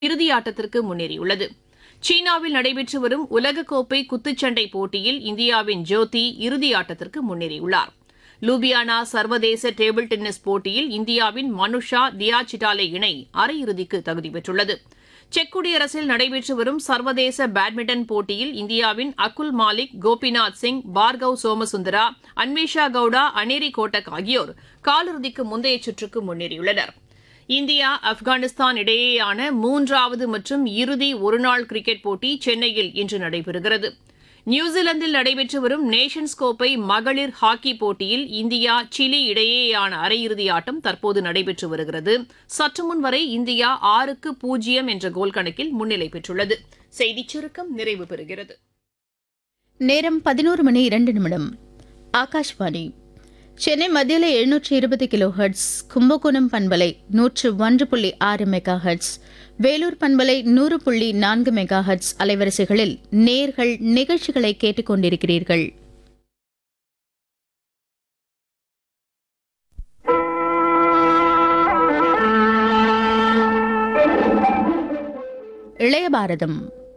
இறுதியாட்டத்திற்கு முன்னேறியுள்ளது சீனாவில் நடைபெற்று வரும் உலகக்கோப்பை குத்துச்சண்டை போட்டியில் இந்தியாவின் ஜோதி இறுதியாட்டத்திற்கு முன்னேறியுள்ளார் லூபியானா சர்வதேச டேபிள் டென்னிஸ் போட்டியில் இந்தியாவின் மனுஷா தியா சிட்டாலே இணை அரையிறுதிக்கு தகுதி பெற்றுள்ளது செக் குடியரசில் நடைபெற்று வரும் சர்வதேச பேட்மிண்டன் போட்டியில் இந்தியாவின் அகுல் மாலிக் கோபிநாத் சிங் பார்கவ் சோமசுந்தரா அன்வேஷா கவுடா அனேரி கோட்டக் ஆகியோர் காலிறுதிக்கு முந்தைய சுற்றுக்கு முன்னேறியுள்ளனர் இந்தியா ஆப்கானிஸ்தான் இடையேயான மூன்றாவது மற்றும் இறுதி ஒருநாள் கிரிக்கெட் போட்டி சென்னையில் இன்று நடைபெறுகிறது நியூசிலாந்தில் நடைபெற்று வரும் நேஷன்ஸ் கோப்பை மகளிர் ஹாக்கி போட்டியில் இந்தியா சிலி இடையேயான அரையிறுதி ஆட்டம் தற்போது நடைபெற்று வருகிறது சற்று முன் வரை இந்தியா ஆறுக்கு பூஜ்ஜியம் என்ற கோல் கணக்கில் முன்னிலை பெற்றுள்ளது செய்திச் சுருக்கம் நிறைவு பெறுகிறது நேரம் பதினோரு மணி இரண்டு நிமிடம் ஆகாஷ்வாணி சென்னை மத்தியில் எழுநூற்றி இருபது கிலோ ஹெர்ட்ஸ் கும்பகோணம் பண்பலை நூற்று ஒன்று புள்ளி ஆறு மெகா ஹெர்ட்ஸ் வேலூர் பண்பலை நூறு புள்ளி நான்கு மெகா ஹெர்ட்ஸ் அலைவரிசைகளில் நேர்கள் நிகழ்ச்சிகளை கேட்டுக்கொண்டிருக்கிறீர்கள் இளைய பாரதம்